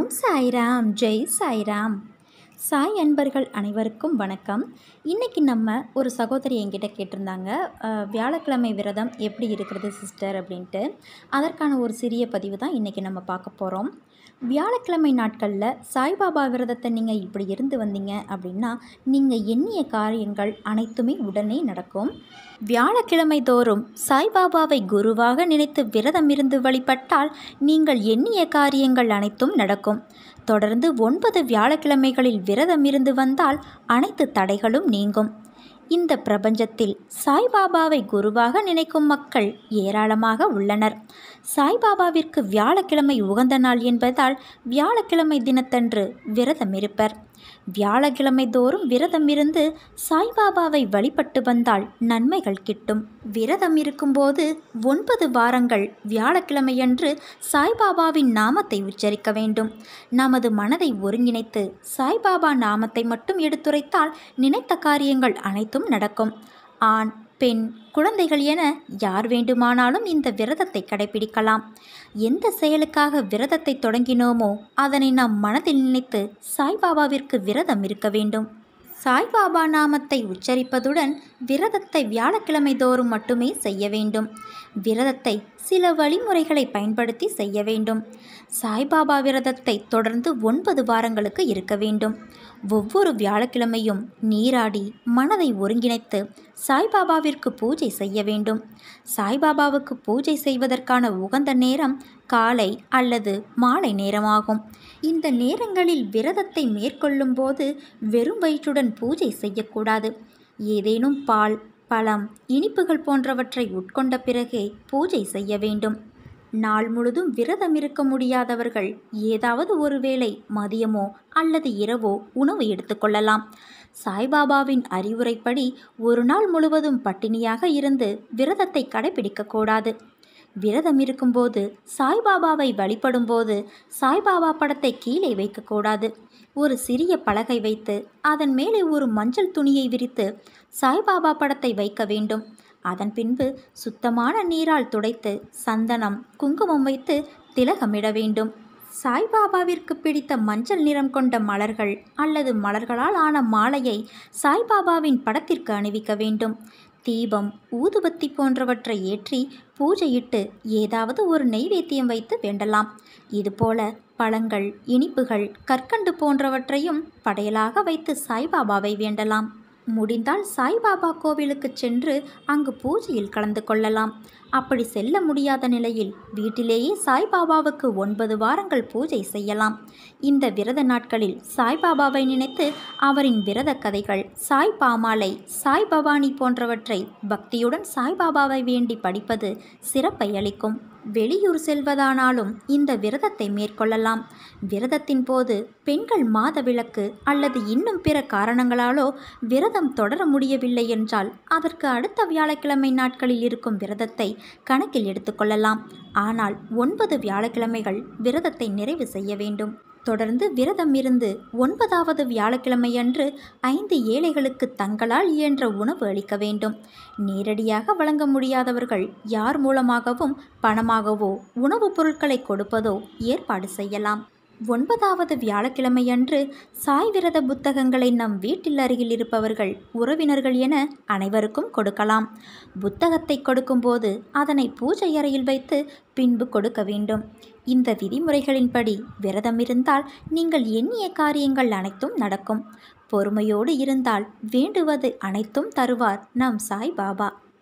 ஓம் சாய்ராம் ஜெய் சாய்ராம் சாய் அன்பர்கள் அனைவருக்கும் வணக்கம் இன்றைக்கி நம்ம ஒரு சகோதரி என்கிட்ட கேட்டிருந்தாங்க அஹ், வியாழக்கிழமை விரதம் எப்படி இருக்கிறது சிஸ்டர் அப்படின்ட்டு அதற்கான ஒரு சிறிய பதிவு தான் இன்றைக்கி நம்ம பார்க்க போகிறோம் வியாழக்கிழமை நாட்களில் சாய்பாபா விரதத்தை நீங்கள் இப்படி இருந்து வந்தீங்க அப்படின்னா நீங்கள் எண்ணிய காரியங்கள் அனைத்துமே உடனே நடக்கும் வியாழக்கிழமை தோறும் சாய்பாபாவை குருவாக நினைத்து விரதம் இருந்து வழிபட்டால் நீங்கள் எண்ணிய காரியங்கள் அனைத்தும் நடக்கும் தொடர்ந்து ஒன்பது வியாழக்கிழமைகளில் விரதம் இருந்து வந்தால் அனைத்து தடைகளும் நீங்கும் இந்த பிரபஞ்சத்தில் சாய்பாபாவை குருவாக நினைக்கும் மக்கள் ஏராளமாக உள்ளனர் சாய்பாபாவிற்கு வியாழக்கிழமை உகந்த நாள் என்பதால் வியாழக்கிழமை தினத்தன்று விரதம் இருப்பர் வியாழக்கிழமை தோறும் விரதம் இருந்து சாய்பாபாவை வழிபட்டு வந்தால் நன்மைகள் கிட்டும் விரதம் இருக்கும்போது ஒன்பது வாரங்கள் வியாழக்கிழமையன்று சாய்பாபாவின் நாமத்தை உச்சரிக்க வேண்டும் நமது மனதை ஒருங்கிணைத்து சாய்பாபா நாமத்தை மட்டும் எடுத்துரைத்தால் நினைத்த காரியங்கள் அனைத்தும் நடக்கும் ஆண் பெண் குழந்தைகள் என யார் வேண்டுமானாலும் இந்த விரதத்தை கடைபிடிக்கலாம் எந்த செயலுக்காக விரதத்தை தொடங்கினோமோ அதனை நாம் மனதில் நினைத்து சாய்பாபாவிற்கு விரதம் இருக்க வேண்டும் சாய்பாபா நாமத்தை உச்சரிப்பதுடன் விரதத்தை வியாழக்கிழமை தோறும் மட்டுமே செய்ய வேண்டும் விரதத்தை சில வழிமுறைகளை பயன்படுத்தி செய்ய வேண்டும் சாய்பாபா விரதத்தை தொடர்ந்து ஒன்பது வாரங்களுக்கு இருக்க வேண்டும் ஒவ்வொரு வியாழக்கிழமையும் நீராடி மனதை ஒருங்கிணைத்து சாய்பாபாவிற்கு பூஜை செய்ய வேண்டும் சாய்பாபாவுக்கு பூஜை செய்வதற்கான உகந்த நேரம் காலை அல்லது மாலை நேரமாகும் இந்த நேரங்களில் விரதத்தை மேற்கொள்ளும் போது வெறும் வயிற்றுடன் பூஜை செய்யக்கூடாது ஏதேனும் பால் பழம் இனிப்புகள் போன்றவற்றை உட்கொண்ட பிறகே பூஜை செய்ய வேண்டும் நாள் முழுதும் விரதம் இருக்க முடியாதவர்கள் ஏதாவது ஒருவேளை மதியமோ அல்லது இரவோ உணவு எடுத்துக்கொள்ளலாம் சாய்பாபாவின் அறிவுரைப்படி ஒரு நாள் முழுவதும் பட்டினியாக இருந்து விரதத்தை கடைபிடிக்கக்கூடாது விரதம் இருக்கும்போது சாய்பாபாவை வழிபடும்போது சாய்பாபா படத்தை கீழே வைக்கக்கூடாது ஒரு சிறிய பலகை வைத்து அதன் மேலே ஒரு மஞ்சள் துணியை விரித்து சாய்பாபா படத்தை வைக்க வேண்டும் அதன் பின்பு சுத்தமான நீரால் துடைத்து சந்தனம் குங்குமம் வைத்து திலகமிட வேண்டும் சாய்பாபாவிற்கு பிடித்த மஞ்சள் நிறம் கொண்ட மலர்கள் அல்லது மலர்களால் ஆன மாலையை சாய்பாபாவின் படத்திற்கு அணிவிக்க வேண்டும் தீபம் ஊதுபத்தி போன்றவற்றை ஏற்றி பூஜையிட்டு ஏதாவது ஒரு நெய்வேத்தியம் வைத்து வேண்டலாம் இதுபோல பழங்கள் இனிப்புகள் கற்கண்டு போன்றவற்றையும் படையலாக வைத்து சாய்பாபாவை வேண்டலாம் முடிந்தால் சாய்பாபா கோவிலுக்கு சென்று அங்கு பூஜையில் கலந்து கொள்ளலாம் அப்படி செல்ல முடியாத நிலையில் வீட்டிலேயே சாய்பாபாவுக்கு ஒன்பது வாரங்கள் பூஜை செய்யலாம் இந்த விரத நாட்களில் சாய்பாபாவை நினைத்து அவரின் விரத கதைகள் சாய் பாமாலை சாய் பவானி போன்றவற்றை பக்தியுடன் சாய்பாபாவை வேண்டி படிப்பது சிறப்பை அளிக்கும் வெளியூர் செல்வதானாலும் இந்த விரதத்தை மேற்கொள்ளலாம் விரதத்தின் போது பெண்கள் மாதவிலக்கு அல்லது இன்னும் பிற காரணங்களாலோ விரதம் தொடர முடியவில்லை என்றால் அதற்கு அடுத்த வியாழக்கிழமை நாட்களில் இருக்கும் விரதத்தை கணக்கில் எடுத்துக்கொள்ளலாம் ஆனால் ஒன்பது வியாழக்கிழமைகள் விரதத்தை நிறைவு செய்ய வேண்டும் தொடர்ந்து விரதம் இருந்து ஒன்பதாவது வியாழக்கிழமையன்று ஐந்து ஏழைகளுக்கு தங்களால் இயன்ற உணவு அளிக்க வேண்டும் நேரடியாக வழங்க முடியாதவர்கள் யார் மூலமாகவும் பணமாகவோ உணவுப் பொருட்களை கொடுப்பதோ ஏற்பாடு செய்யலாம் ஒன்பதாவது வியாழக்கிழமையன்று சாய் விரத புத்தகங்களை நம் வீட்டில் அருகில் இருப்பவர்கள் உறவினர்கள் என அனைவருக்கும் கொடுக்கலாம் புத்தகத்தை கொடுக்கும்போது அதனை பூஜை அறையில் வைத்து பின்பு கொடுக்க வேண்டும் இந்த விதிமுறைகளின்படி விரதம் இருந்தால் நீங்கள் எண்ணிய காரியங்கள் அனைத்தும் நடக்கும் பொறுமையோடு இருந்தால் வேண்டுவது அனைத்தும் தருவார் நம் சாய் பாபா